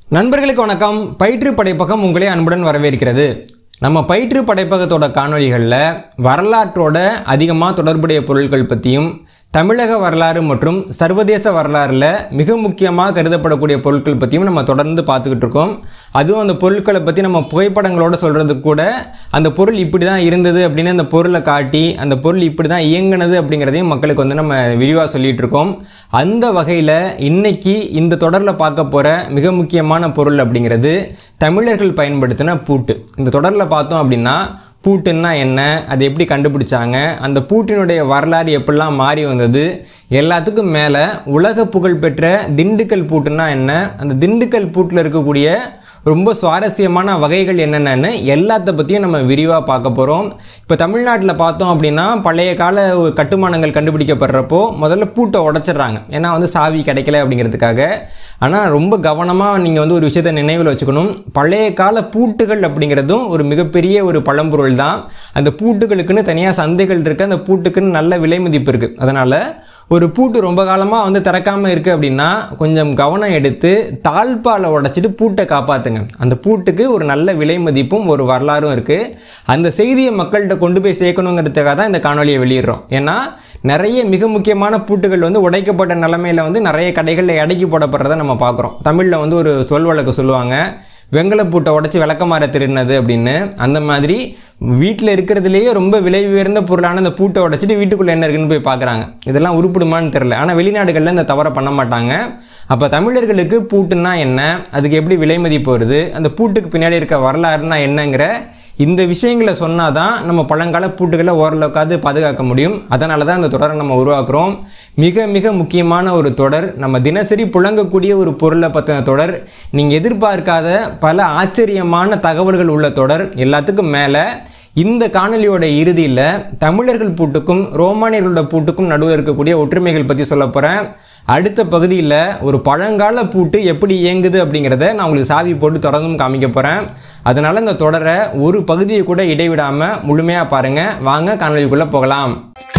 நண்பர்களுக்கு வணக்கம் பயிற்று படைப்பகம் உங்களை அன்புடன் வரவேற்கிறது நம்ம பயிற்று படைப்பகத்தோட காணொளிகளில் வரலாற்றோட அதிகமாக தொடர்புடைய பொருட்கள் பற்றியும் தமிழக வரலாறு மற்றும் சர்வதேச வரலாறில் மிக முக்கியமாக கருதப்படக்கூடிய பொருட்கள் பற்றியும் நம்ம தொடர்ந்து பார்த்துக்கிட்டு இருக்கோம் அதுவும் அந்த பொருட்களை பற்றி நம்ம புகைப்படங்களோட சொல்கிறதுக்கு கூட அந்த பொருள் இப்படி தான் இருந்தது அப்படின்னு அந்த பொருளை காட்டி அந்த பொருள் இப்படி தான் இயங்கினது அப்படிங்கிறதையும் மக்களுக்கு வந்து நம்ம விரிவாக சொல்லிட்டு இருக்கோம் அந்த வகையில் இன்னைக்கு இந்த தொடரில் பார்க்க போகிற மிக முக்கியமான பொருள் அப்படிங்கிறது தமிழர்கள் பயன்படுத்தின பூட்டு இந்த தொடரில் பார்த்தோம் அப்படின்னா பூட்டுன்னா என்ன அதை எப்படி கண்டுபிடிச்சாங்க அந்த பூட்டினுடைய வரலாறு எப்படிலாம் மாறி வந்தது எல்லாத்துக்கும் மேலே உலக புகழ்பெற்ற திண்டுக்கல் பூட்டுன்னா என்ன அந்த திண்டுக்கல் பூட்டில் இருக்கக்கூடிய ரொம்ப சுவாரஸ்யமான வகைகள் என்னென்னு எல்லாத்த பற்றியும் நம்ம விரிவாக பார்க்க போகிறோம் இப்போ தமிழ்நாட்டில் பார்த்தோம் அப்படின்னா பழைய கால கட்டுமானங்கள் கண்டுபிடிக்கப்படுறப்போ முதல்ல பூட்டை உடச்சிடுறாங்க ஏன்னா வந்து சாவி கிடைக்கல அப்படிங்கிறதுக்காக ஆனால் ரொம்ப கவனமாக நீங்கள் வந்து ஒரு விஷயத்தை நினைவில் வச்சுக்கணும் பழைய கால பூட்டுகள் அப்படிங்கிறதும் ஒரு மிகப்பெரிய ஒரு பழம்பொருள் தான் அந்த பூட்டுகளுக்குன்னு தனியாக சந்தைகள் இருக்குது அந்த பூட்டுக்குன்னு நல்ல விலை மதிப்பு இருக்குது அதனால் ஒரு பூட்டு ரொம்ப காலமாக வந்து திறக்காமல் இருக்குது அப்படின்னா கொஞ்சம் கவனம் எடுத்து தாழ்பாலை உடைச்சிட்டு பூட்டை காப்பாற்றுங்க அந்த பூட்டுக்கு ஒரு நல்ல விலை மதிப்பும் ஒரு வரலாறும் இருக்குது அந்த செய்தியை மக்கள்கிட்ட கொண்டு போய் சேர்க்கணுங்கிறதுக்காக தான் இந்த காணொலியை வெளியிடுறோம் ஏன்னா நிறைய மிக முக்கியமான பூட்டுகள் வந்து உடைக்கப்பட்ட நிலமையில வந்து நிறைய கடைகளில் அடக்கி போடப்படுறதை நம்ம பார்க்குறோம் தமிழில் வந்து ஒரு சொல் வழக்கு சொல்லுவாங்க வெங்கல பூட்டை உடச்சி விளக்கமாற திருடினது அப்படின்னு அந்த மாதிரி வீட்டில் இருக்கிறதுலேயே ரொம்ப விலை உயர்ந்த பொருளான அந்த பூட்டை உடச்சிட்டு வீட்டுக்குள்ளே என்ன இருக்குன்னு போய் பார்க்குறாங்க இதெல்லாம் உருப்பிடுமான்னு தெரில ஆனால் வெளிநாடுகளில் இந்த தவறை பண்ண மாட்டாங்க அப்போ தமிழர்களுக்கு பூட்டுன்னா என்ன அதுக்கு எப்படி விலை மதிப்பு வருது அந்த பூட்டுக்கு பின்னாடி இருக்க வரலாறுனா என்னங்கிற இந்த விஷயங்களை சொன்னால் தான் நம்ம பழங்கால பூட்டுகளை ஓரளவுக்காவது பாதுகாக்க முடியும் அதனால தான் இந்த தொடரை நம்ம உருவாக்குறோம் மிக மிக முக்கியமான ஒரு தொடர் நம்ம தினசரி புழங்கக்கூடிய ஒரு பொருளை பற்றின தொடர் நீங்கள் எதிர்பார்க்காத பல ஆச்சரியமான தகவல்கள் உள்ள தொடர் எல்லாத்துக்கும் மேலே இந்த காணொலியோட இறுதியில் தமிழர்கள் பூட்டுக்கும் ரோமானியர்களோட பூட்டுக்கும் நடுவில் இருக்கக்கூடிய ஒற்றுமைகள் பற்றி சொல்ல போகிறேன் அடுத்த பகுதியில் ஒரு பழங்கால பூட்டு எப்படி இயங்குது அப்படிங்கிறத நான் உங்களுக்கு சாவி போட்டு தொடர்ந்தும் காமிக்க போகிறேன் அதனால் இந்த தொடரை ஒரு பகுதியை கூட இடைவிடாமல் முழுமையாக பாருங்கள் வாங்க காணொலிக்குள்ளே போகலாம்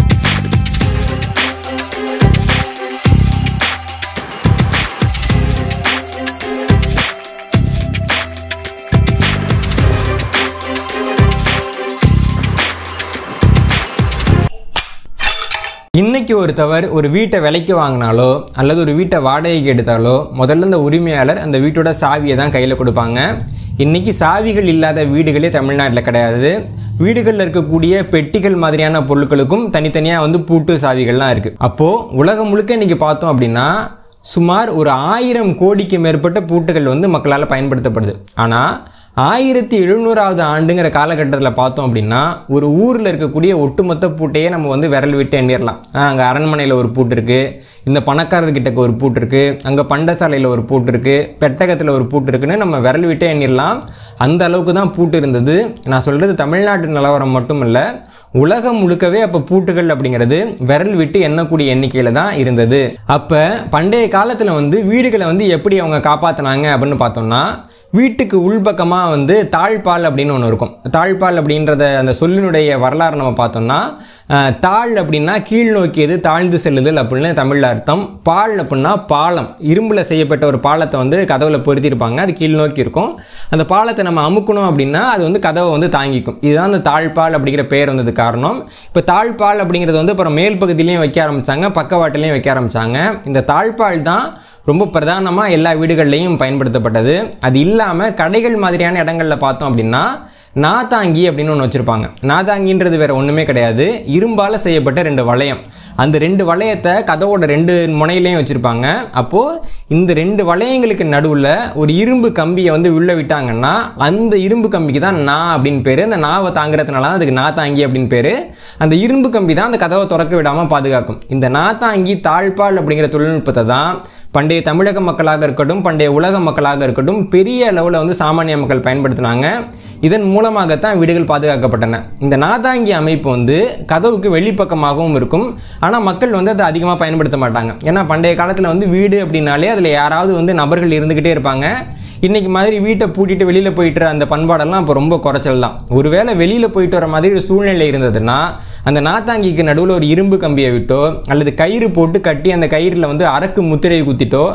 இன்னைக்கு ஒருத்தவர் ஒரு வீட்டை விலைக்கு வாங்கினாலோ அல்லது ஒரு வீட்டை வாடகைக்கு எடுத்தாலோ முதல்ல இந்த உரிமையாளர் அந்த வீட்டோட சாவியை தான் கையில் கொடுப்பாங்க இன்னைக்கு சாவிகள் இல்லாத வீடுகளே தமிழ்நாட்டில் கிடையாது வீடுகளில் இருக்கக்கூடிய பெட்டிகள் மாதிரியான பொருட்களுக்கும் தனித்தனியாக வந்து பூட்டு சாவிகள்லாம் இருக்குது அப்போது உலகம் முழுக்க இன்னைக்கு பார்த்தோம் அப்படின்னா சுமார் ஒரு ஆயிரம் கோடிக்கு மேற்பட்ட பூட்டுகள் வந்து மக்களால் பயன்படுத்தப்படுது ஆனால் ஆயிரத்தி எழுநூறாவது ஆண்டுங்கிற காலகட்டத்தில் பார்த்தோம் அப்படின்னா ஒரு ஊரில் இருக்கக்கூடிய ஒட்டுமொத்த பூட்டையே நம்ம வந்து விரல் விட்டு எண்ணிடலாம் அங்கே அரண்மனையில் ஒரு பூட்டு இருக்குது இந்த பணக்காரர்கிட்ட ஒரு பூட்டு இருக்குது அங்கே பண்டசாலையில் ஒரு பூட்டு இருக்குது பெட்டகத்தில் ஒரு பூட்டு இருக்குன்னு நம்ம விரல் விட்டு எண்ணிடலாம் அந்த அளவுக்கு தான் பூட்டு இருந்தது நான் சொல்கிறது தமிழ்நாட்டு நிலவரம் மட்டும் இல்லை உலகம் முழுக்கவே அப்போ பூட்டுகள் அப்படிங்கிறது விரல் விட்டு எண்ணக்கூடிய எண்ணிக்கையில் தான் இருந்தது அப்போ பண்டைய காலத்தில் வந்து வீடுகளை வந்து எப்படி அவங்க காப்பாற்றினாங்க அப்படின்னு பார்த்தோம்னா வீட்டுக்கு உள்பக்கமாக வந்து தாழ்பால் அப்படின்னு ஒன்று இருக்கும் தாழ்பால் அப்படின்றத அந்த சொல்லினுடைய வரலாறு நம்ம பார்த்தோம்னா தாழ் அப்படின்னா கீழ் நோக்கியது தாழ்ந்து செல்லுதல் அப்படின்னு தமிழில் அர்த்தம் பால் அப்படின்னா பாலம் இரும்பில் செய்யப்பட்ட ஒரு பாலத்தை வந்து கதவில் பொருத்திருப்பாங்க அது கீழ் நோக்கி இருக்கும் அந்த பாலத்தை நம்ம அமுக்கணும் அப்படின்னா அது வந்து கதவை வந்து தாங்கிக்கும் இதுதான் அந்த தாழ்பால் அப்படிங்கிற பேர் வந்தது காரணம் இப்போ தாழ்பால் அப்படிங்கிறது வந்து அப்புறம் மேல் பகுதியிலையும் வைக்க ஆரம்பித்தாங்க பக்கவாட்டிலையும் வைக்க ஆரம்பித்தாங்க இந்த தாழ்பால் தான் ரொம்ப பிரதானமாக எல்லா வீடுகள்லையும் பயன்படுத்தப்பட்டது அது இல்லாமல் கடைகள் மாதிரியான இடங்களில் பார்த்தோம் அப்படின்னா நாத்தாங்கி அப்படின்னு ஒன்று வச்சுருப்பாங்க நாத்தாங்கின்றது வேறு ஒன்றுமே கிடையாது இரும்பால் செய்யப்பட்ட ரெண்டு வளையம் அந்த ரெண்டு வளையத்தை கதவோட ரெண்டு முனையிலையும் வச்சுருப்பாங்க அப்போது இந்த ரெண்டு வளையங்களுக்கு நடுவில் ஒரு இரும்பு கம்பியை வந்து உள்ள விட்டாங்கன்னா அந்த இரும்பு கம்பிக்கு தான் நா அப்படின்னு பேர் அந்த நாவை தாங்கிறதுனால தான் அதுக்கு நாத்தாங்கி அப்படின்னு பேர் அந்த இரும்பு கம்பி தான் அந்த கதவை திறக்க விடாமல் பாதுகாக்கும் இந்த நாத்தாங்கி தாழ்பால் அப்படிங்கிற தொழில்நுட்பத்தை தான் பண்டைய தமிழக மக்களாக இருக்கட்டும் பண்டைய உலக மக்களாக இருக்கட்டும் பெரிய அளவில் வந்து சாமானிய மக்கள் பயன்படுத்தினாங்க இதன் மூலமாகத்தான் வீடுகள் பாதுகாக்கப்பட்டன இந்த நாதாங்கி அமைப்பு வந்து கதவுக்கு வெளிப்பக்கமாகவும் இருக்கும் ஆனால் மக்கள் வந்து அதை அதிகமாக பயன்படுத்த மாட்டாங்க ஏன்னா பண்டைய காலத்தில் வந்து வீடு அப்படின்னாலே அதில் யாராவது வந்து நபர்கள் இருந்துக்கிட்டே இருப்பாங்க இன்னைக்கு மாதிரி வீட்டை பூட்டிட்டு வெளியில் போயிட்டு அந்த பண்பாடெல்லாம் இப்போ ரொம்ப குறைச்சல் தான் ஒருவேளை வெளியில் போயிட்டு வர மாதிரி ஒரு சூழ்நிலை இருந்ததுன்னா அந்த நாத்தாங்கிக்கு நடுவில் ஒரு இரும்பு கம்பியை விட்டோ அல்லது கயிறு போட்டு கட்டி அந்த கயிறில் வந்து அரக்கு முத்திரை குத்திட்டோ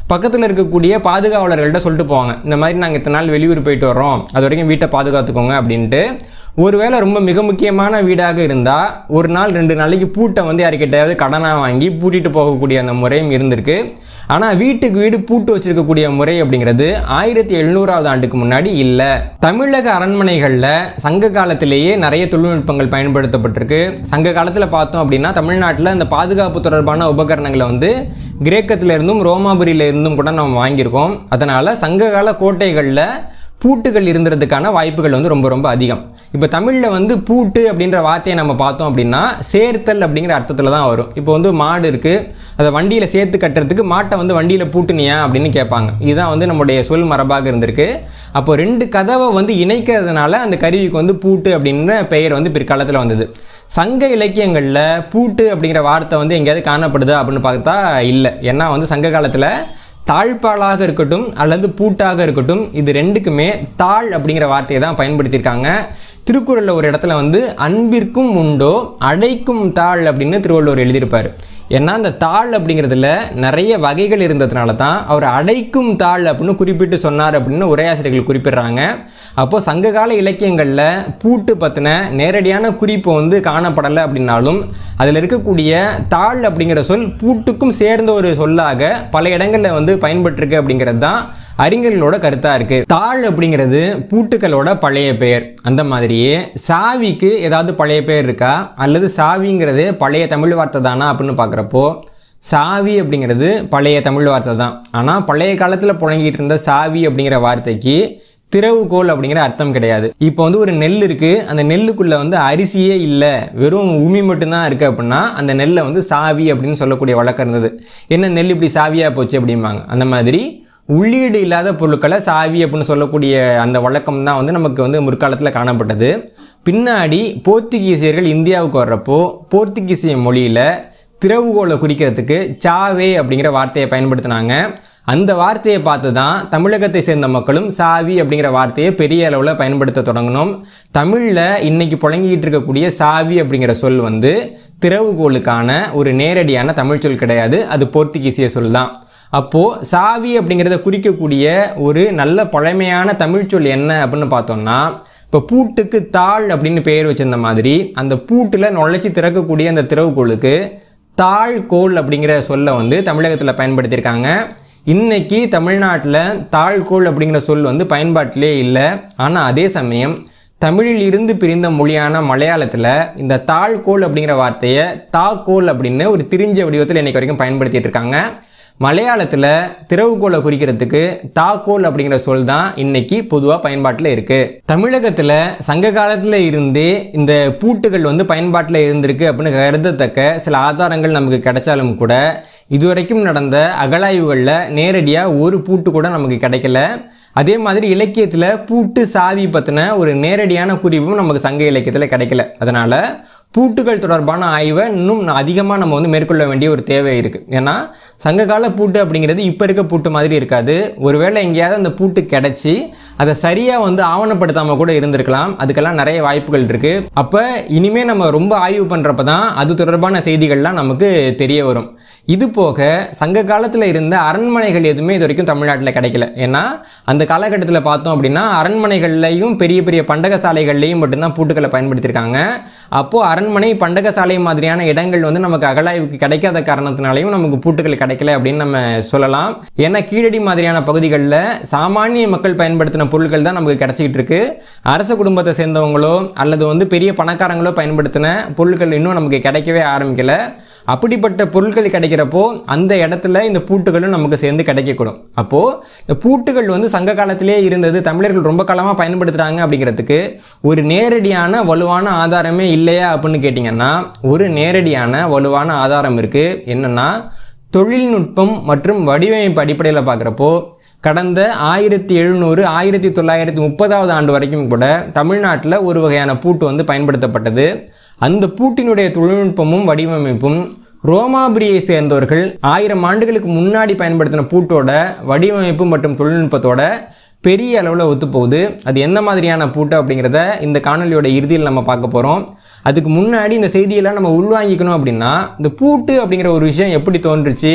பக்கத்தில் இருக்கக்கூடிய பாதுகாவலர்கள்ட்ட சொல்லிட்டு போவாங்க இந்த மாதிரி நாங்கள் இத்தனை நாள் வெளியூர் போயிட்டு வர்றோம் அது வரைக்கும் வீட்டை பாதுகாத்துக்கோங்க அப்படின்ட்டு ஒருவேளை ரொம்ப மிக முக்கியமான வீடாக இருந்தால் ஒரு நாள் ரெண்டு நாளைக்கு பூட்டை வந்து யாருக்கிட்டையாவது கடனாக வாங்கி பூட்டிட்டு போகக்கூடிய அந்த முறையும் இருந்திருக்கு ஆனால் வீட்டுக்கு வீடு பூட்டு வச்சிருக்கக்கூடிய முறை அப்படிங்கிறது ஆயிரத்தி எழுநூறாவது ஆண்டுக்கு முன்னாடி இல்லை தமிழக அரண்மனைகளில் சங்க காலத்திலேயே நிறைய தொழில்நுட்பங்கள் பயன்படுத்தப்பட்டிருக்கு சங்க காலத்தில் பார்த்தோம் அப்படின்னா தமிழ்நாட்டில் இந்த பாதுகாப்பு தொடர்பான உபகரணங்களை வந்து கிரேக்கத்துல இருந்தும் ரோமாபுரியில இருந்தும் கூட நம்ம வாங்கியிருக்கோம் அதனால் சங்ககால கோட்டைகளில் பூட்டுகள் இருந்ததுக்கான வாய்ப்புகள் வந்து ரொம்ப ரொம்ப அதிகம் இப்போ தமிழில் வந்து பூட்டு அப்படின்ற வார்த்தையை நம்ம பார்த்தோம் அப்படின்னா சேர்த்தல் அப்படிங்கிற அர்த்தத்தில் தான் வரும் இப்போ வந்து மாடு இருக்குது அதை வண்டியில் சேர்த்து கட்டுறதுக்கு மாட்டை வந்து வண்டியில் பூட்டுனியா அப்படின்னு கேட்பாங்க இதுதான் வந்து நம்முடைய சொல் மரபாக இருந்திருக்கு அப்போ ரெண்டு கதவை வந்து இணைக்கிறதுனால அந்த கருவிக்கு வந்து பூட்டு அப்படின்ற பெயர் வந்து பிற்காலத்தில் வந்தது சங்க இலக்கியங்களில் பூட்டு அப்படிங்கிற வார்த்தை வந்து எங்கேயாவது காணப்படுதா அப்படின்னு பார்த்தா இல்லை ஏன்னா வந்து சங்க காலத்தில் தாழ்பாலாக இருக்கட்டும் அல்லது பூட்டாக இருக்கட்டும் இது ரெண்டுக்குமே தாழ் அப்படிங்கிற வார்த்தையை தான் பயன்படுத்தியிருக்காங்க திருக்குறளில் ஒரு இடத்துல வந்து அன்பிற்கும் உண்டோ அடைக்கும் தாழ் அப்படின்னு திருவள்ளுவர் எழுதியிருப்பார் ஏன்னா அந்த தாழ் அப்படிங்கிறதுல நிறைய வகைகள் இருந்ததுனால தான் அவர் அடைக்கும் தாழ் அப்படின்னு குறிப்பிட்டு சொன்னார் அப்படின்னு உரையாசிரியர்கள் குறிப்பிடுறாங்க அப்போது சங்ககால இலக்கியங்களில் பூட்டு பற்றின நேரடியான குறிப்பு வந்து காணப்படலை அப்படின்னாலும் அதில் இருக்கக்கூடிய தாழ் அப்படிங்கிற சொல் பூட்டுக்கும் சேர்ந்த ஒரு சொல்லாக பல இடங்களில் வந்து பயன்பட்டிருக்கு அப்படிங்கிறது தான் அறிஞர்களோட கருத்தாக இருக்குது தாழ் அப்படிங்கிறது பூட்டுக்களோட பழைய பெயர் அந்த மாதிரியே சாவிக்கு ஏதாவது பழைய பெயர் இருக்கா அல்லது சாவிங்கிறது பழைய தமிழ் வார்த்தை தானா அப்படின்னு பார்க்குறப்போ சாவி அப்படிங்கிறது பழைய தமிழ் வார்த்தை தான் ஆனால் பழைய காலத்தில் புழங்கிட்டு இருந்த சாவி அப்படிங்கிற வார்த்தைக்கு திறவுகோல் அப்படிங்கிற அர்த்தம் கிடையாது இப்போ வந்து ஒரு நெல் இருக்குது அந்த நெல்லுக்குள்ளே வந்து அரிசியே இல்லை வெறும் உமி மட்டும்தான் இருக்குது அப்படின்னா அந்த நெல்லை வந்து சாவி அப்படின்னு சொல்லக்கூடிய வழக்கம் இருந்தது என்ன நெல் இப்படி சாவியாக போச்சு அப்படிம்பாங்க அந்த மாதிரி உள்ளீடு இல்லாத பொருட்களை சாவி அப்படின்னு சொல்லக்கூடிய அந்த வழக்கம் தான் வந்து நமக்கு வந்து முற்காலத்தில் காணப்பட்டது பின்னாடி போர்த்துகீசியர்கள் இந்தியாவுக்கு வர்றப்போ போர்த்துகீசிய மொழியில் திறவுகோலை குறிக்கிறதுக்கு சாவே அப்படிங்கிற வார்த்தையை பயன்படுத்தினாங்க அந்த வார்த்தையை பார்த்து தான் தமிழகத்தை சேர்ந்த மக்களும் சாவி அப்படிங்கிற வார்த்தையை பெரிய அளவில் பயன்படுத்த தொடங்கணும் தமிழில் இன்னைக்கு புழங்கிட்டு இருக்கக்கூடிய சாவி அப்படிங்கிற சொல் வந்து திறவுகோலுக்கான ஒரு நேரடியான தமிழ் சொல் கிடையாது அது போர்த்துகீசிய சொல் தான் அப்போது சாவி அப்படிங்கிறத குறிக்கக்கூடிய ஒரு நல்ல பழமையான தமிழ் சொல் என்ன அப்படின்னு பார்த்தோம்னா இப்போ பூட்டுக்கு தாள் அப்படின்னு பெயர் வச்சிருந்த மாதிரி அந்த பூட்டில் நுழைச்சி திறக்கக்கூடிய அந்த திறவுகோலுக்கு தாழ் கோல் அப்படிங்கிற சொல்லை வந்து தமிழகத்தில் பயன்படுத்தியிருக்காங்க இன்னைக்கு தமிழ்நாட்டில் தாழ்கோல் அப்படிங்கிற சொல் வந்து பயன்பாட்டிலே இல்லை ஆனால் அதே சமயம் தமிழில் இருந்து பிரிந்த மொழியான மலையாளத்தில் இந்த தாழ்கோல் அப்படிங்கிற வார்த்தையை தாக்கோல் அப்படின்னு ஒரு திரிஞ்ச வடிவத்தில் இன்னைக்கு வரைக்கும் பயன்படுத்திட்டு இருக்காங்க மலையாளத்தில் திறவுகோலை குறிக்கிறதுக்கு தாக்கோல் அப்படிங்கிற சொல் தான் இன்னைக்கு பொதுவாக பயன்பாட்டில் இருக்கு தமிழகத்தில் சங்க காலத்தில் இருந்தே இந்த பூட்டுகள் வந்து பயன்பாட்டில் இருந்திருக்கு அப்படின்னு கருதத்தக்க சில ஆதாரங்கள் நமக்கு கிடைச்சாலும் கூட இதுவரைக்கும் நடந்த அகழாய்வுகளில் நேரடியாக ஒரு பூட்டு கூட நமக்கு கிடைக்கல அதே மாதிரி இலக்கியத்தில் பூட்டு சாவி பற்றின ஒரு நேரடியான குறிப்பும் நமக்கு சங்க இலக்கியத்தில் கிடைக்கல அதனால் பூட்டுகள் தொடர்பான ஆய்வை இன்னும் அதிகமாக நம்ம வந்து மேற்கொள்ள வேண்டிய ஒரு தேவை இருக்குது ஏன்னா சங்ககால பூட்டு அப்படிங்கிறது இப்போ இருக்க பூட்டு மாதிரி இருக்காது ஒருவேளை எங்கேயாவது அந்த பூட்டு கிடச்சி அதை சரியாக வந்து ஆவணப்படுத்தாமல் கூட இருந்திருக்கலாம் அதுக்கெல்லாம் நிறைய வாய்ப்புகள் இருக்குது அப்போ இனிமே நம்ம ரொம்ப ஆய்வு பண்ணுறப்ப தான் அது தொடர்பான செய்திகள்லாம் நமக்கு தெரிய வரும் இது போக சங்க காலத்தில் இருந்த அரண்மனைகள் எதுவுமே இது வரைக்கும் தமிழ்நாட்டில் கிடைக்கல ஏன்னா அந்த காலகட்டத்தில் பார்த்தோம் அப்படின்னா அரண்மனைகள்லையும் பெரிய பெரிய பண்டக சாலைகள்லையும் மட்டும்தான் பூட்டுக்களை பயன்படுத்தியிருக்காங்க அப்போது அரண்மனை பண்டக சாலை மாதிரியான இடங்கள் வந்து நமக்கு அகழாய்வுக்கு கிடைக்காத காரணத்தினாலையும் நமக்கு பூட்டுகள் கிடைக்கல அப்படின்னு நம்ம சொல்லலாம் ஏன்னா கீழடி மாதிரியான பகுதிகளில் சாமானிய மக்கள் பயன்படுத்தின பொருட்கள் தான் நமக்கு கிடைச்சிக்கிட்டு இருக்கு அரச குடும்பத்தை சேர்ந்தவங்களோ அல்லது வந்து பெரிய பணக்காரங்களோ பயன்படுத்தின பொருட்கள் இன்னும் நமக்கு கிடைக்கவே ஆரம்பிக்கல அப்படிப்பட்ட பொருட்கள் கிடைக்கிறப்போ அந்த இடத்துல இந்த பூட்டுகளும் நமக்கு சேர்ந்து கிடைக்கக்கூடும் அப்போது இந்த பூட்டுகள் வந்து சங்க காலத்திலே இருந்தது தமிழர்கள் ரொம்ப காலமாக பயன்படுத்துகிறாங்க அப்படிங்கிறதுக்கு ஒரு நேரடியான வலுவான ஆதாரமே இல்லையா அப்படின்னு கேட்டிங்கன்னா ஒரு நேரடியான வலுவான ஆதாரம் இருக்குது என்னென்னா தொழில்நுட்பம் மற்றும் வடிவமைப்பு அடிப்படையில் பார்க்குறப்போ கடந்த ஆயிரத்தி எழுநூறு ஆயிரத்தி தொள்ளாயிரத்தி முப்பதாவது ஆண்டு வரைக்கும் கூட தமிழ்நாட்டில் ஒரு வகையான பூட்டு வந்து பயன்படுத்தப்பட்டது அந்த பூட்டினுடைய தொழில்நுட்பமும் வடிவமைப்பும் ரோமாபுரியை சேர்ந்தவர்கள் ஆயிரம் ஆண்டுகளுக்கு முன்னாடி பயன்படுத்தின பூட்டோட வடிவமைப்பு மற்றும் தொழில்நுட்பத்தோட பெரிய அளவில் ஒத்துப்போகுது அது எந்த மாதிரியான பூட்டு அப்படிங்கிறத இந்த காணொலியோட இறுதியில் நம்ம பார்க்க போகிறோம் அதுக்கு முன்னாடி இந்த செய்தியெல்லாம் நம்ம உள்வாங்கிக்கணும் அப்படின்னா இந்த பூட்டு அப்படிங்கிற ஒரு விஷயம் எப்படி தோன்றுச்சு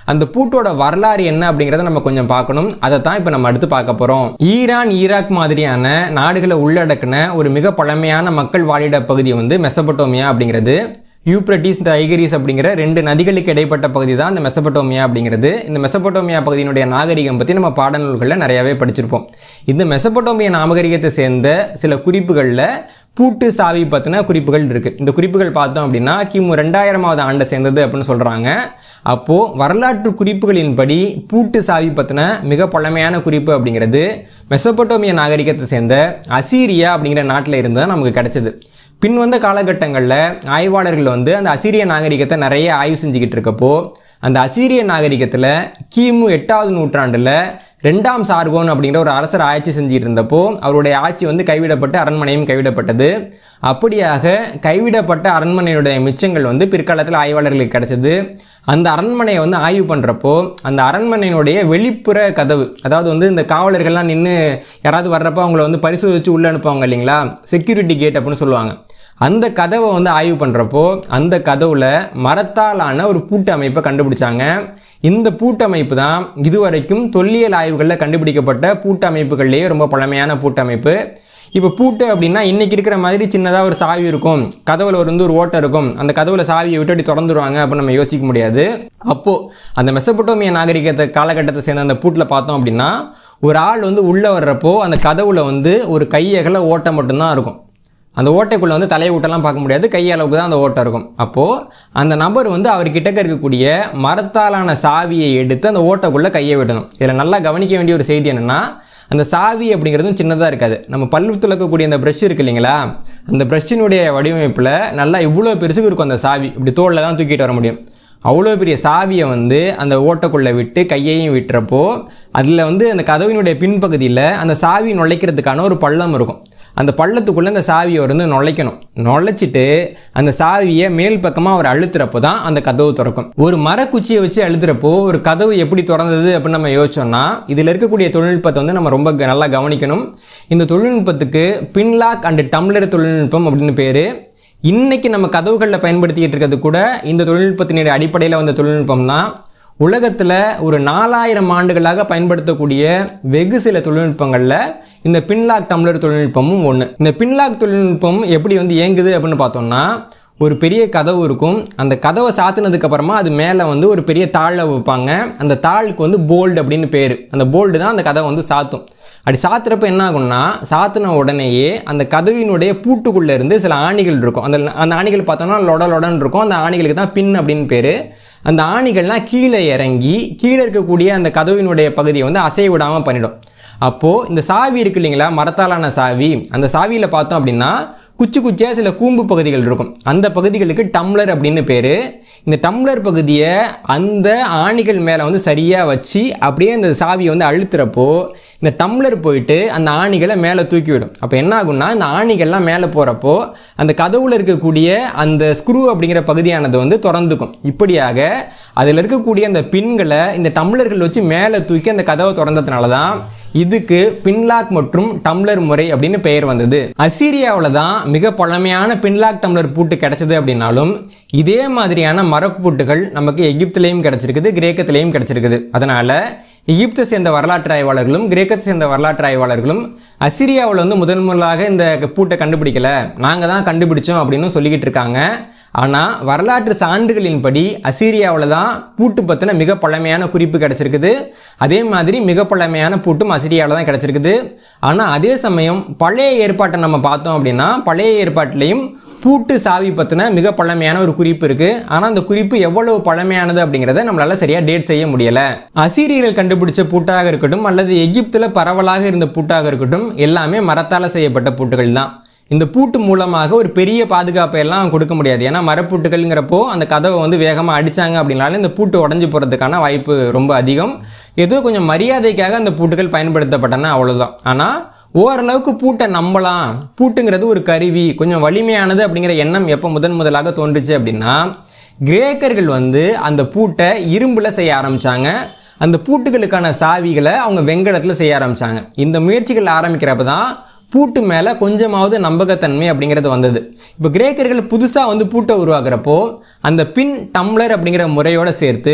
அந்த பூட்டோட வரலாறு என்ன அப்படிங்கிறத நம்ம கொஞ்சம் பார்க்கணும் அதை தான் இப்போ நம்ம அடுத்து பார்க்க போகிறோம் ஈரான் ஈராக் மாதிரியான நாடுகளை உள்ளடக்கின ஒரு மிக பழமையான மக்கள் வாழிட பகுதி வந்து மெசபட்டோமியா அப்படிங்கிறது யூப்ரட்டிஸ் டைகரிஸ் அப்படிங்கிற ரெண்டு நதிகளுக்கு இடைப்பட்ட பகுதி தான் இந்த மெசபட்டோமியா அப்படிங்கிறது இந்த மெசபட்டோமியா பகுதியினுடைய நாகரிகம் பற்றி நம்ம பாடநூல்களில் நிறையவே படிச்சிருப்போம் இந்த மெசபட்டோமியா நாகரிகத்தை சேர்ந்த சில குறிப்புகளில் பூட்டு சாவி பற்றின குறிப்புகள் இருக்குது இந்த குறிப்புகள் பார்த்தோம் அப்படின்னா கிமு ரெண்டாயிரமாவது ஆண்டை சேர்ந்தது அப்படின்னு சொல்கிறாங்க அப்போது வரலாற்று குறிப்புகளின்படி பூட்டு சாவி பற்றின மிக பழமையான குறிப்பு அப்படிங்கிறது மெசபட்டோமியா நாகரிகத்தை சேர்ந்த அசீரியா அப்படிங்கிற நாட்டில் இருந்து தான் நமக்கு கிடைச்சது பின் வந்த காலகட்டங்களில் ஆய்வாளர்கள் வந்து அந்த அசீரிய நாகரிகத்தை நிறைய ஆய்வு செஞ்சுக்கிட்டு இருக்கப்போ அந்த அசீரிய நாகரிகத்தில் கிமு எட்டாவது நூற்றாண்டில் ரெண்டாம் சார்கோன் அப்படிங்கிற ஒரு அரசர் ஆட்சி செஞ்சுட்டு இருந்தப்போ அவருடைய ஆட்சி வந்து கைவிடப்பட்டு அரண்மனையும் கைவிடப்பட்டது அப்படியாக கைவிடப்பட்ட அரண்மனையுடைய மிச்சங்கள் வந்து பிற்காலத்தில் ஆய்வாளர்களுக்கு கிடைச்சது அந்த அரண்மனையை வந்து ஆய்வு பண்ணுறப்போ அந்த அரண்மனையினுடைய வெளிப்புற கதவு அதாவது வந்து இந்த காவலர்கள்லாம் நின்று யாராவது வர்றப்போ அவங்கள வந்து பரிசோதித்து உள்ளே அனுப்புவாங்க இல்லைங்களா செக்யூரிட்டி கேட் அப்படின்னு சொல்லுவாங்க அந்த கதவை வந்து ஆய்வு பண்ணுறப்போ அந்த கதவுல மரத்தாலான ஒரு பூட்டு அமைப்பை கண்டுபிடிச்சாங்க இந்த பூட்டமைப்பு தான் இதுவரைக்கும் தொல்லியல் ஆய்வுகளில் கண்டுபிடிக்கப்பட்ட பூட்டமைப்புகள்லேயே ரொம்ப பழமையான பூட்டமைப்பு இப்போ பூட்டு அப்படின்னா இன்னைக்கு இருக்கிற மாதிரி சின்னதாக ஒரு சாவி இருக்கும் கதவுல ஒரு வந்து ஒரு ஓட்டை இருக்கும் அந்த கதவுல சாவியை விட்டு அப்படி திறந்துருவாங்க அப்படின்னு நம்ம யோசிக்க முடியாது அப்போ அந்த மெசபட்டோமிய நாகரிகத்தை காலகட்டத்தை சேர்ந்த அந்த பூட்டில் பார்த்தோம் அப்படின்னா ஒரு ஆள் வந்து உள்ளே வர்றப்போ அந்த கதவுல வந்து ஒரு கையகல ஓட்டை மட்டும்தான் இருக்கும் அந்த ஓட்டைக்குள்ளே வந்து தலையை விட்டெல்லாம் பார்க்க முடியாது கை அளவுக்கு தான் அந்த ஓட்டை இருக்கும் அப்போது அந்த நபர் வந்து அவர் கிட்டக்க இருக்கக்கூடிய மரத்தாலான சாவியை எடுத்து அந்த ஓட்டைக்குள்ளே கையை விடணும் இதில் நல்லா கவனிக்க வேண்டிய ஒரு செய்தி என்னென்னா அந்த சாவி அப்படிங்கிறதும் சின்னதாக இருக்காது நம்ம பல்லு துளக்கக்கூடிய அந்த ப்ரஷ் இருக்கு இல்லைங்களா அந்த ப்ரஷ்ஷினுடைய வடிவமைப்பில் நல்லா இவ்வளோ பெருசுக்கு இருக்கும் அந்த சாவி இப்படி தோளில் தான் தூக்கிட்டு வர முடியும் அவ்வளோ பெரிய சாவியை வந்து அந்த ஓட்டைக்குள்ளே விட்டு கையையும் விட்டுறப்போ அதில் வந்து அந்த கதவினுடைய பின்பகுதியில் அந்த சாவி நுழைக்கிறதுக்கான ஒரு பள்ளம் இருக்கும் அந்த பள்ளத்துக்குள்ளே அந்த சாவியை வந்து நுழைக்கணும் நுழைச்சிட்டு அந்த சாவியை மேல் பக்கமாக அவர் அழுத்துறப்போ தான் அந்த கதவு திறக்கும் ஒரு மரக்குச்சியை வச்சு அழுத்துறப்போ ஒரு கதவு எப்படி திறந்தது அப்படின்னு நம்ம யோசிச்சோம்னா இதில் இருக்கக்கூடிய தொழில்நுட்பத்தை வந்து நம்ம ரொம்ப க- நல்லா கவனிக்கணும் இந்த தொழில்நுட்பத்துக்கு பின்லாக் அண்ட் டம்ளர் தொழில்நுட்பம் அப்படின்னு பேர் இன்னைக்கு நம்ம கதவுகளில் பயன்படுத்திக்கிட்டு இருக்கிறது கூட இந்த தொழில்நுட்பத்தினுடைய அடிப்படையில் வந்த தொழில்நுட்பம் தான் உலகத்தில் ஒரு நாலாயிரம் ஆண்டுகளாக பயன்படுத்தக்கூடிய வெகு சில தொழில்நுட்பங்களில் இந்த பின்லாக் டம்ளர் தொழில்நுட்பமும் ஒன்று இந்த பின்லாக் தொழில்நுட்பம் எப்படி வந்து இயங்குது அப்படின்னு பார்த்தோம்னா ஒரு பெரிய கதவு இருக்கும் அந்த கதவை சாத்தினதுக்கு அப்புறமா அது மேலே வந்து ஒரு பெரிய தாழை வைப்பாங்க அந்த தாளுக்கு வந்து போல்டு அப்படின்னு பேர் அந்த போல்டு தான் அந்த கதவை வந்து சாத்தும் அப்படி சாத்துறப்ப என்ன ஆகும்னா சாத்தின உடனேயே அந்த கதவினுடைய பூட்டுக்குள்ளே இருந்து சில ஆணிகள் இருக்கும் அந்த அந்த ஆணிகள் பார்த்தோம்னா லொட லொடன்னு இருக்கும் அந்த ஆணிகளுக்கு தான் பின் அப்படின்னு பேர் அந்த ஆணிகள்லாம் கீழே இறங்கி கீழே இருக்கக்கூடிய அந்த கதவினுடைய பகுதியை வந்து அசைய விடாமல் பண்ணிடும் அப்போது இந்த சாவி இருக்கு இல்லைங்களா மரத்தாலான சாவி அந்த சாவியில் பார்த்தோம் அப்படின்னா குச்சி குச்சியாக சில கூம்பு பகுதிகள் இருக்கும் அந்த பகுதிகளுக்கு டம்ளர் அப்படின்னு பேர் இந்த டம்ளர் பகுதியை அந்த ஆணிகள் மேலே வந்து சரியாக வச்சு அப்படியே அந்த சாவியை வந்து அழுத்துறப்போ இந்த டம்ளர் போயிட்டு அந்த ஆணிகளை மேலே தூக்கி விடும் அப்போ என்ன ஆகும்னா இந்த ஆணிகள்லாம் மேலே போகிறப்போ அந்த கதவுல இருக்கக்கூடிய அந்த ஸ்க்ரூ அப்படிங்கிற பகுதியானது வந்து திறந்துக்கும் இப்படியாக அதில் இருக்கக்கூடிய அந்த பின்களை இந்த டம்ளர்கள் வச்சு மேலே தூக்கி அந்த கதவை திறந்ததுனால தான் இதுக்கு பின்லாக் மற்றும் டம்ளர் முறை அப்படின்னு பெயர் வந்தது அசீரியாவில் தான் மிக பழமையான பின்லாக் டம்ளர் பூட்டு கிடைச்சது அப்படின்னாலும் இதே மாதிரியான மரப்பூட்டுகள் நமக்கு எகிப்திலையும் கிடைச்சிருக்குது கிரேக்கத்திலையும் கிடைச்சிருக்குது அதனால எகிப்தை சேர்ந்த வரலாற்று ஆய்வாளர்களும் கிரேக்கத்தை சேர்ந்த வரலாற்று ஆய்வாளர்களும் அசிரியாவில் வந்து முதன் முதலாக இந்த பூட்டை கண்டுபிடிக்கல நாங்கள் தான் கண்டுபிடிச்சோம் அப்படின்னு சொல்லிக்கிட்டு இருக்காங்க ஆனால் வரலாற்று சான்றுகளின்படி அசீரியாவில் தான் பூட்டு பற்றின மிக பழமையான குறிப்பு கிடைச்சிருக்குது அதே மாதிரி மிக பழமையான பூட்டும் அசிரியாவில் தான் கிடைச்சிருக்குது ஆனால் அதே சமயம் பழைய ஏற்பாட்டை நம்ம பார்த்தோம் அப்படின்னா பழைய ஏற்பாட்டிலையும் பூட்டு சாவி பற்றின மிக பழமையான ஒரு குறிப்பு இருக்கு ஆனால் அந்த குறிப்பு எவ்வளவு பழமையானது அப்படிங்கிறத நம்மளால சரியா டேட் செய்ய முடியல அசீரியர்கள் கண்டுபிடிச்ச பூட்டாக இருக்கட்டும் அல்லது எகிப்தில் பரவலாக இருந்த பூட்டாக இருக்கட்டும் எல்லாமே மரத்தால் செய்யப்பட்ட பூட்டுகள் தான் இந்த பூட்டு மூலமாக ஒரு பெரிய பாதுகாப்பை எல்லாம் கொடுக்க முடியாது ஏன்னா மரப்பூட்டுகள்ங்கிறப்போ அந்த கதவை வந்து வேகமாக அடிச்சாங்க அப்படின்னாலும் இந்த பூட்டு உடஞ்சி போகிறதுக்கான வாய்ப்பு ரொம்ப அதிகம் ஏதோ கொஞ்சம் மரியாதைக்காக அந்த பூட்டுகள் பயன்படுத்தப்பட்டன அவ்வளோதான் ஆனால் ஓரளவுக்கு பூட்டை நம்பலாம் பூட்டுங்கிறது ஒரு கருவி கொஞ்சம் வலிமையானது அப்படிங்கிற எண்ணம் எப்போ முதன் முதலாக தோன்றுச்சு அப்படின்னா கிரேக்கர்கள் வந்து அந்த பூட்டை இரும்புல செய்ய ஆரம்பிச்சாங்க அந்த பூட்டுகளுக்கான சாவிகளை அவங்க வெங்கலத்தில் செய்ய ஆரம்பிச்சாங்க இந்த முயற்சிகள் ஆரம்பிக்கிறப்ப தான் பூட்டு மேலே கொஞ்சமாவது நம்பகத்தன்மை அப்படிங்கிறது வந்தது இப்போ கிரேக்கர்கள் புதுசாக வந்து பூட்டை உருவாக்குறப்போ அந்த பின் டம்ளர் அப்படிங்கிற முறையோட சேர்த்து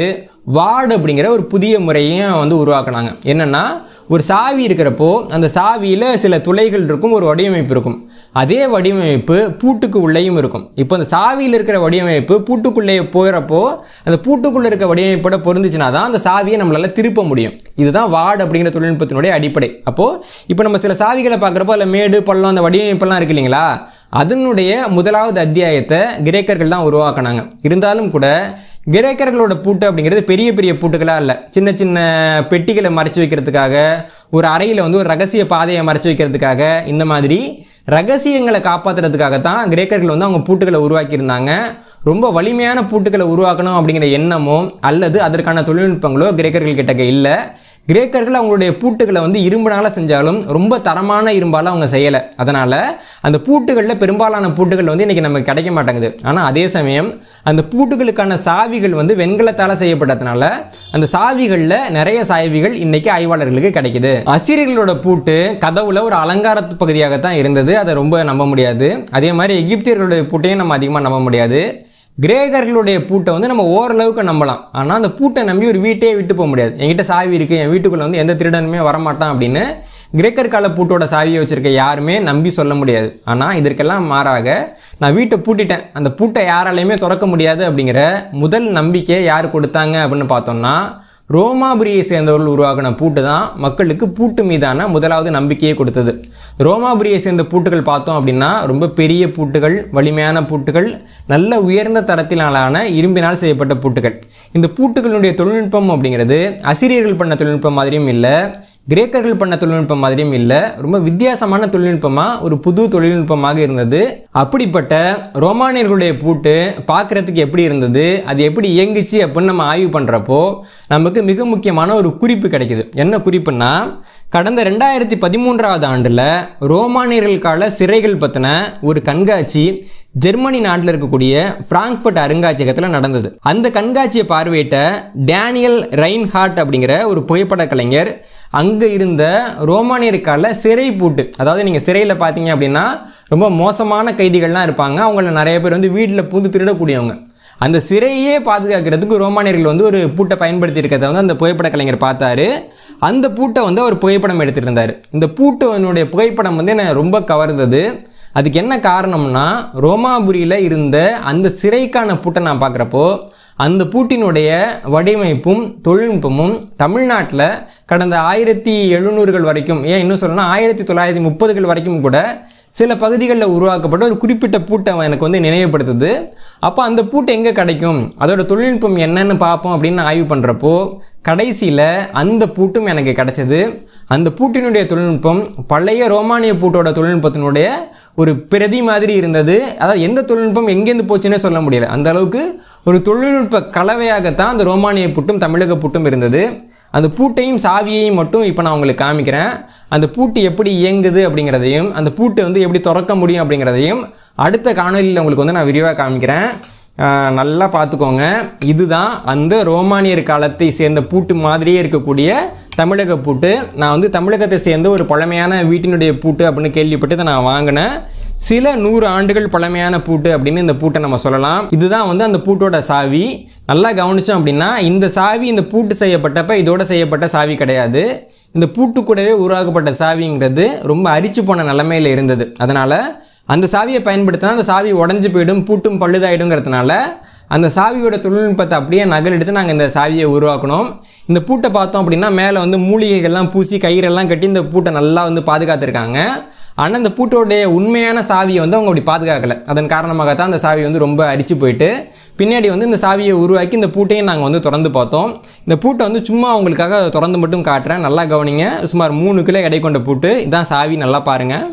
வார்டு அப்படிங்கிற ஒரு புதிய முறையும் வந்து உருவாக்குனாங்க என்னன்னா ஒரு சாவி இருக்கிறப்போ அந்த சாவியில் சில துளைகள் இருக்கும் ஒரு வடிவமைப்பு இருக்கும் அதே வடிவமைப்பு பூட்டுக்கு உள்ளேயும் இருக்கும் இப்போ அந்த சாவியில் இருக்கிற வடிவமைப்பு பூட்டுக்குள்ளே போகிறப்போ அந்த பூட்டுக்குள்ளே இருக்க வடிவமைப்போட பொருந்துச்சுனா தான் அந்த சாவியை நம்மளால திருப்ப முடியும் இதுதான் வார்டு அப்படிங்கிற தொழில்நுட்பத்தினுடைய அடிப்படை அப்போது இப்போ நம்ம சில சாவிகளை பார்க்குறப்போ அதில் மேடு பள்ளம் அந்த வடிவமைப்பெல்லாம் இருக்கு இல்லைங்களா அதனுடைய முதலாவது அத்தியாயத்தை கிரேக்கர்கள் தான் உருவாக்குனாங்க இருந்தாலும் கூட கிரேக்கர்களோட பூட்டு அப்படிங்கிறது பெரிய பெரிய பூட்டுகளாக இல்லை சின்ன சின்ன பெட்டிகளை மறைச்சு வைக்கிறதுக்காக ஒரு அறையில் வந்து ஒரு ரகசிய பாதையை மறைச்சு வைக்கிறதுக்காக இந்த மாதிரி ரகசியங்களை காப்பாற்றுறதுக்காக தான் கிரேக்கர்கள் வந்து அவங்க பூட்டுகளை உருவாக்கியிருந்தாங்க ரொம்ப வலிமையான பூட்டுகளை உருவாக்கணும் அப்படிங்கிற எண்ணமோ அல்லது அதற்கான தொழில்நுட்பங்களோ கிரேக்கர்கள் கிட்டக்க இல்லை கிரேக்கர்கள் அவங்களுடைய பூட்டுகளை வந்து இரும்புனால செஞ்சாலும் ரொம்ப தரமான இரும்பால் அவங்க செய்யலை அதனால் அந்த பூட்டுகளில் பெரும்பாலான பூட்டுகள் வந்து இன்றைக்கி நமக்கு கிடைக்க மாட்டேங்குது ஆனால் அதே சமயம் அந்த பூட்டுகளுக்கான சாவிகள் வந்து வெண்கலத்தால் செய்யப்பட்டதுனால அந்த சாவிகளில் நிறைய சாவிகள் இன்னைக்கு ஆய்வாளர்களுக்கு கிடைக்குது அசிரியர்களோட பூட்டு கதவுல ஒரு அலங்காரத்து பகுதியாகத்தான் இருந்தது அதை ரொம்ப நம்ப முடியாது அதே மாதிரி எகிப்தியர்களுடைய பூட்டையும் நம்ம அதிகமாக நம்ப முடியாது கிரேக்கர்களுடைய பூட்டை வந்து நம்ம ஓரளவுக்கு நம்பலாம் ஆனால் அந்த பூட்டை நம்பி ஒரு வீட்டையே விட்டு போக முடியாது என்கிட்ட சாவி இருக்குது என் வீட்டுக்குள்ளே வந்து எந்த திருடனுமே வரமாட்டான் அப்படின்னு கிரேக்கர் கால பூட்டோட சாவியை வச்சிருக்க யாருமே நம்பி சொல்ல முடியாது ஆனால் இதற்கெல்லாம் மாறாக நான் வீட்டை பூட்டிட்டேன் அந்த பூட்டை யாராலையுமே திறக்க முடியாது அப்படிங்கிற முதல் நம்பிக்கை யார் கொடுத்தாங்க அப்படின்னு பார்த்தோம்னா ரோமாபுரியை சேர்ந்தவர்கள் உருவாக்கின பூட்டு தான் மக்களுக்கு பூட்டு மீதான முதலாவது நம்பிக்கையை கொடுத்தது ரோமாபுரியை சேர்ந்த பூட்டுகள் பார்த்தோம் அப்படின்னா ரொம்ப பெரிய பூட்டுகள் வலிமையான பூட்டுகள் நல்ல உயர்ந்த தரத்திலான இரும்பினால் செய்யப்பட்ட பூட்டுகள் இந்த பூட்டுகளுடைய தொழில்நுட்பம் அப்படிங்கிறது அசிரியர்கள் பண்ண தொழில்நுட்பம் மாதிரியும் இல்லை கிரேக்கர்கள் பண்ண தொழில்நுட்பம் மாதிரியும் இல்லை ரொம்ப வித்தியாசமான தொழில்நுட்பமாக ஒரு புது தொழில்நுட்பமாக இருந்தது அப்படிப்பட்ட ரோமானியர்களுடைய பூட்டு பார்க்குறதுக்கு எப்படி இருந்தது அது எப்படி இயங்குச்சு அப்படின்னு நம்ம ஆய்வு பண்ணுறப்போ நமக்கு மிக முக்கியமான ஒரு குறிப்பு கிடைக்குது என்ன குறிப்புன்னா கடந்த ரெண்டாயிரத்தி பதிமூன்றாவது ஆண்டில் ரோமானியர்கள் கால சிறைகள் பற்றின ஒரு கண்காட்சி ஜெர்மனி நாட்டில் இருக்கக்கூடிய பிராங்க்ஃபர்ட் அருங்காட்சியகத்தில் நடந்தது அந்த கண்காட்சியை பார்வையிட்ட டேனியல் ரெயின்ஹார்ட் அப்படிங்கிற ஒரு புகைப்பட கலைஞர் அங்கே இருந்த ரோமானியர் கால சிறை பூட்டு அதாவது நீங்கள் சிறையில் பார்த்தீங்க அப்படின்னா ரொம்ப மோசமான கைதிகள்லாம் இருப்பாங்க அவங்கள நிறைய பேர் வந்து வீட்டில் புது திருடக்கூடியவங்க அந்த சிறையே பாதுகாக்கிறதுக்கு ரோமானியர்கள் வந்து ஒரு பூட்டை பயன்படுத்தி இருக்கிறத வந்து அந்த புகைப்பட கலைஞர் பார்த்தாரு அந்த பூட்டை வந்து அவர் புகைப்படம் எடுத்துட்டு இருந்தார் இந்த பூட்டனுடைய புகைப்படம் வந்து என்ன ரொம்ப கவர்ந்தது அதுக்கு என்ன காரணம்னா ரோமாபுரியில் இருந்த அந்த சிறைக்கான பூட்டை நான் பார்க்குறப்போ அந்த பூட்டினுடைய வடிவமைப்பும் தொழில்நுட்பமும் தமிழ்நாட்டில் கடந்த ஆயிரத்தி எழுநூறுகள் வரைக்கும் ஏன் இன்னும் சொல்லணும்னா ஆயிரத்தி தொள்ளாயிரத்தி முப்பதுகள் வரைக்கும் கூட சில பகுதிகளில் உருவாக்கப்பட்ட ஒரு குறிப்பிட்ட பூட்டை எனக்கு வந்து நினைவுபடுத்துது அப்போ அந்த பூட்டு எங்கே கிடைக்கும் அதோட தொழில்நுட்பம் என்னன்னு பார்ப்போம் அப்படின்னு ஆய்வு பண்ணுறப்போ கடைசியில் அந்த பூட்டும் எனக்கு கிடைச்சது அந்த பூட்டினுடைய தொழில்நுட்பம் பழைய ரோமானிய பூட்டோட தொழில்நுட்பத்தினுடைய ஒரு பிரதி மாதிரி இருந்தது அதாவது எந்த தொழில்நுட்பம் எங்கேருந்து போச்சுன்னே சொல்ல முடியல அந்த அளவுக்கு ஒரு தொழில்நுட்ப கலவையாகத்தான் அந்த ரோமானிய பூட்டும் தமிழக பூட்டும் இருந்தது அந்த பூட்டையும் சாவியையும் மட்டும் இப்போ நான் உங்களுக்கு காமிக்கிறேன் அந்த பூட்டு எப்படி இயங்குது அப்படிங்கிறதையும் அந்த பூட்டை வந்து எப்படி திறக்க முடியும் அப்படிங்கிறதையும் அடுத்த காணொலியில் உங்களுக்கு வந்து நான் விரிவாக காமிக்கிறேன் ஆஹ் நல்லா பார்த்துக்கோங்க இதுதான் அந்த ரோமானியர் காலத்தை சேர்ந்த பூட்டு மாதிரியே இருக்கக்கூடிய தமிழக பூட்டு நான் வந்து தமிழகத்தை சேர்ந்த ஒரு பழமையான வீட்டினுடைய பூட்டு அப்படின்னு கேள்விப்பட்டு இதை நான் வாங்கினேன் சில நூறு ஆண்டுகள் பழமையான பூட்டு அப்படின்னு இந்த பூட்டை நம்ம சொல்லலாம் இதுதான் வந்து அந்த பூட்டோட சாவி நல்லா கவனிச்சோம் அப்படின்னா இந்த சாவி இந்த பூட்டு செய்யப்பட்டப்ப இதோட செய்யப்பட்ட சாவி கிடையாது இந்த பூட்டு கூடவே உருவாக்கப்பட்ட சாவிங்கிறது ரொம்ப அரிச்சு போன நிலைமையில இருந்தது அதனால அந்த சாவியை பயன்படுத்தினா அந்த சாவி உடஞ்சு போயிடும் பூட்டும் பழுதாயிடுங்கிறதுனால அந்த சாவியோட தொழில்நுட்பத்தை அப்படியே நகல் எடுத்து நாங்கள் இந்த சாவியை உருவாக்கணும் இந்த பூட்டை பார்த்தோம் அப்படின்னா மேலே வந்து மூலிகைகள்லாம் பூசி கயிறெல்லாம் கட்டி இந்த பூட்டை நல்லா வந்து பாதுகாத்துருக்காங்க ஆனால் இந்த பூட்டோடைய உண்மையான சாவியை வந்து அவங்க அப்படி பாதுகாக்கலை அதன் காரணமாகத்தான் அந்த சாவி வந்து ரொம்ப அரிச்சு போயிட்டு பின்னாடி வந்து இந்த சாவியை உருவாக்கி இந்த பூட்டையும் நாங்கள் வந்து திறந்து பார்த்தோம் இந்த பூட்டை வந்து சும்மா அவங்களுக்காக திறந்து மட்டும் காட்டுறேன் நல்லா கவனிங்க சுமார் மூணு கிலோ எடை கொண்ட பூட்டு இதான் சாவி நல்லா பாருங்கள்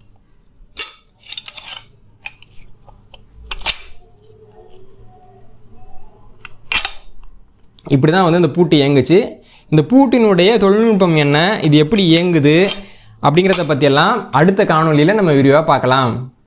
இப்படி தான் வந்து இந்த பூட்டு இயங்குச்சு இந்த பூட்டினுடைய தொழில்நுட்பம் என்ன இது எப்படி இயங்குது அப்படிங்கிறத பற்றியெல்லாம் அடுத்த காணொளியில் நம்ம விரிவாக பார்க்கலாம்